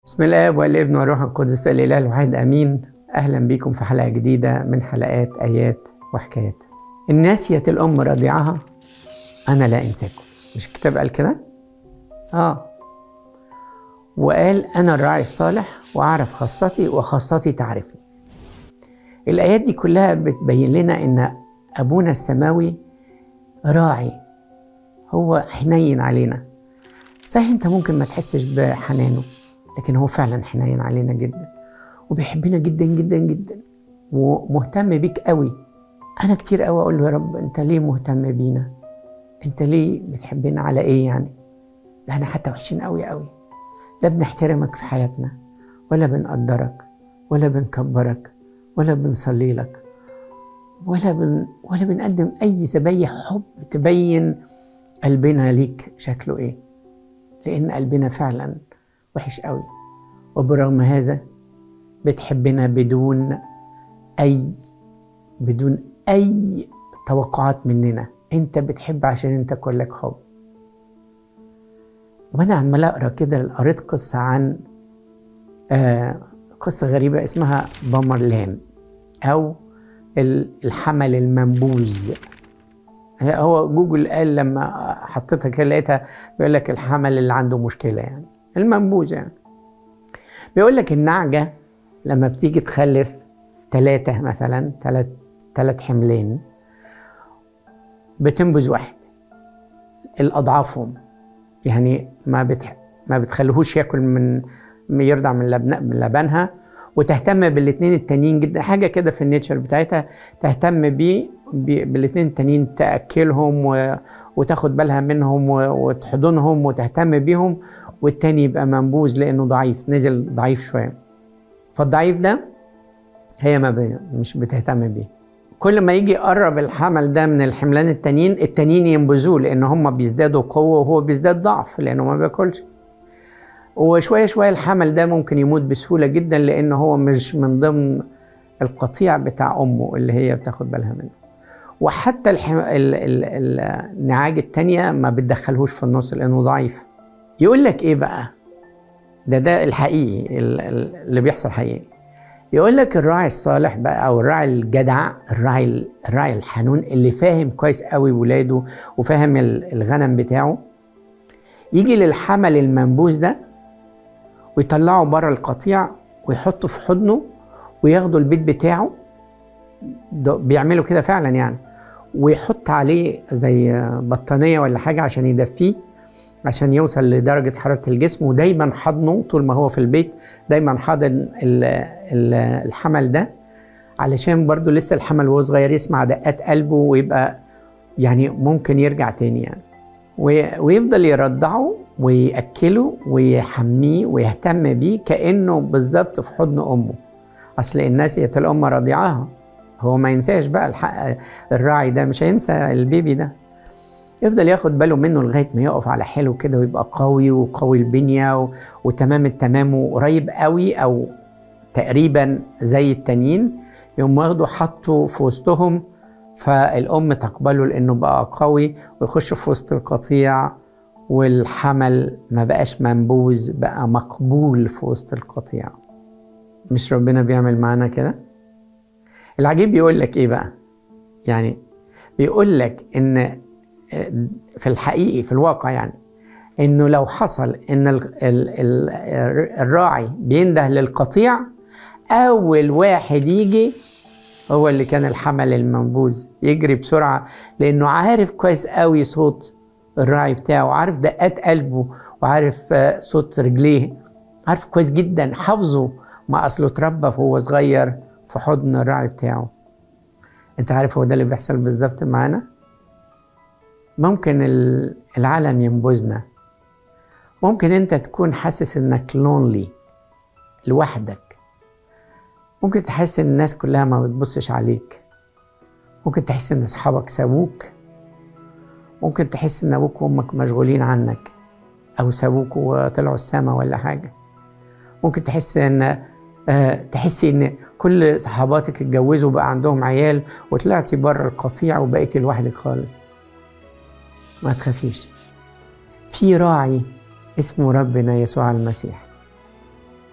بسم الله والابن والروح القدس الاله الواحد امين اهلا بكم في حلقه جديده من حلقات ايات وحكايات الناسيه الام رضيعها انا لا انساكم مش الكتاب قال كده اه وقال انا الراعي الصالح واعرف خاصتي وخاصتي تعرفني الايات دي كلها بتبين لنا ان ابونا السماوي راعي هو حنين علينا صحيح انت ممكن ما تحسش بحنانه لكن هو فعلا حنين علينا جدا وبيحبنا جدا جدا جدا ومهتم بيك قوي انا كتير قوي اقول له يا رب انت ليه مهتم بينا انت ليه بتحبنا على ايه يعني ده احنا حتى وحشين قوي قوي لا بنحترمك في حياتنا ولا بنقدرك ولا بنكبرك ولا بنصلي لك ولا بن ولا بنقدم اي ذبايح حب تبين قلبنا ليك شكله ايه لان قلبنا فعلا وحش قوي وبرغم هذا بتحبنا بدون اي بدون اي توقعات مننا انت بتحب عشان انت كلك حب وانا عمال اقرا كده قريت قصه عن آه قصه غريبه اسمها بامرلان او الحمل المنبوذ هو جوجل قال لما حطيتها كده لقيتها بيقول لك الحمل اللي عنده مشكله يعني المنبوذ يعني بيقول لك النعجه لما بتيجي تخلف ثلاثه مثلا ثلاث ثلاث حملين بتنبذ واحد الاضعافهم يعني ما بتح... ما بتخليهوش ياكل من يرضع من لبن... من لبنها وتهتم بالاثنين التانيين جدا حاجه كده في النيتشر بتاعتها تهتم بيه بالاثنين التانيين تاكلهم و... وتاخد بالها منهم و... وتحضنهم وتهتم بيهم والتاني يبقى منبوذ لانه ضعيف نزل ضعيف شويه فالضعيف ده هي ما ب... مش بتهتم بيه كل ما يجي يقرب الحمل ده من الحملان التانيين التانيين ينبذوه لان هم بيزدادوا قوه وهو بيزداد ضعف لانه ما بياكلش وشويه شويه الحمل ده ممكن يموت بسهوله جدا لان هو مش من ضمن القطيع بتاع امه اللي هي بتاخد بالها منه وحتى الحم... ال... ال... النعاج التانية ما بتدخلهوش في النص لانه ضعيف يقول لك ايه بقى ده ده الحقيقي اللي بيحصل حقيقي يقول لك الراعي الصالح بقى او الراعي الجدع الراعي الراعي الحنون اللي فاهم كويس قوي ولاده وفاهم الغنم بتاعه يجي للحمل المنبوذ ده ويطلعه بره القطيع ويحطه في حضنه وياخدوا البيت بتاعه بيعملوا كده فعلا يعني ويحط عليه زي بطانيه ولا حاجه عشان يدفيه عشان يوصل لدرجه حراره الجسم ودايما حضنه طول ما هو في البيت دايما حاضن الحمل ده علشان برضو لسه الحمل وهو صغير يسمع دقات قلبه ويبقى يعني ممكن يرجع تاني يعني ويفضل يرضعه ويأكله ويحميه ويهتم بيه كأنه بالظبط في حضن أمه أصل الناسية الأم رضيعها هو ما ينساش بقى الحق الراعي ده مش هينسى البيبي ده يفضل ياخد باله منه لغايه ما يقف على حاله كده ويبقى قوي وقوي البنيه و... وتمام التمام وقريب قوي او تقريبا زي التانيين يقوم واخده حطه في وسطهم فالام تقبله لانه بقى قوي ويخش في وسط القطيع والحمل ما بقاش منبوذ بقى مقبول في وسط القطيع مش ربنا بيعمل معانا كده العجيب بيقول لك ايه بقى يعني بيقول لك ان في الحقيقي في الواقع يعني انه لو حصل ان ال ال ال الراعي بينده للقطيع اول واحد يجي هو اللي كان الحمل المنبوذ يجري بسرعه لانه عارف كويس قوي صوت الراعي بتاعه عارف دقات قلبه وعارف صوت رجليه عارف كويس جدا حافظه ما اصله اتربى وهو صغير في حضن الراعي بتاعه انت عارف هو ده اللي بيحصل بالظبط معانا ممكن العالم ينبذنا ممكن انت تكون حاسس انك لونلي لوحدك ممكن تحس ان الناس كلها ما بتبصش عليك ممكن تحس ان اصحابك سابوك ممكن تحس ان ابوك وامك مشغولين عنك او سابوك وطلعوا السما ولا حاجه ممكن تحس ان أه تحسي ان كل صحباتك اتجوزوا بقى عندهم عيال وطلعتي بره القطيع وبقيتي لوحدك خالص ما تخافيش في راعي اسمه ربنا يسوع المسيح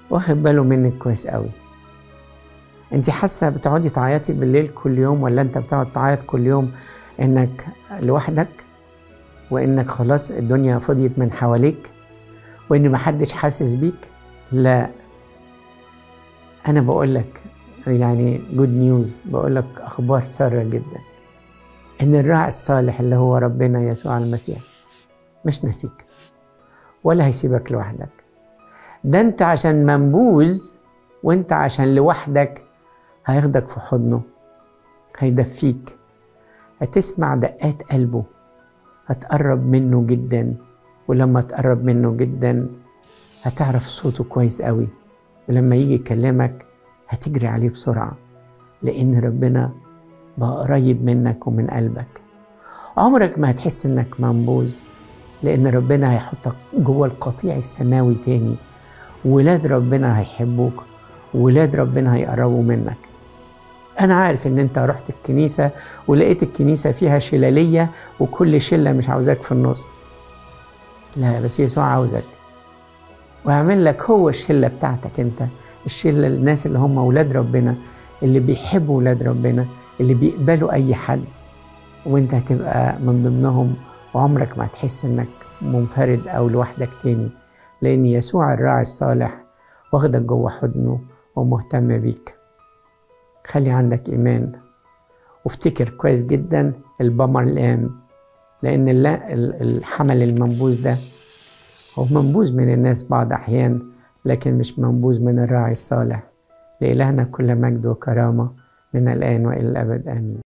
واخد باله منك كويس قوي انت حاسه بتقعدي تعيطي بالليل كل يوم ولا انت بتقعد تعيط كل يوم انك لوحدك وانك خلاص الدنيا فضيت من حواليك وان محدش حاسس بيك لا انا بقول لك يعني جود نيوز بقول لك اخبار ساره جدا ان الراعي الصالح اللي هو ربنا يسوع المسيح مش نسيك ولا هيسيبك لوحدك ده انت عشان منبوذ وانت عشان لوحدك هياخدك في حضنه هيدفيك هتسمع دقات قلبه هتقرب منه جدا ولما تقرب منه جدا هتعرف صوته كويس قوي ولما يجي يكلمك هتجري عليه بسرعة لأن ربنا بقى قريب منك ومن قلبك عمرك ما هتحس انك منبوذ لأن ربنا هيحطك جوه القطيع السماوي تاني ولاد ربنا هيحبوك ولاد ربنا هيقربوا منك أنا عارف إن أنت رحت الكنيسة ولقيت الكنيسة فيها شلالية وكل شلة مش عاوزاك في النص لا بس يسوع عاوزك ويعمل لك هو الشلة بتاعتك أنت الشلة الناس اللي هم ولاد ربنا اللي بيحبوا ولاد ربنا اللي بيقبلوا أي حد وأنت هتبقى من ضمنهم وعمرك ما هتحس إنك منفرد أو لوحدك تاني لأن يسوع الراعي الصالح واخدك جوه حضنه ومهتم بيك خلي عندك إيمان وافتكر كويس جدا البمر الآن لأن الحمل المنبوذ ده هو منبوذ من الناس بعض أحيان لكن مش منبوذ من الراعي الصالح لإلهنا كل مجد وكرامة من الآن وإلى الأبد آمين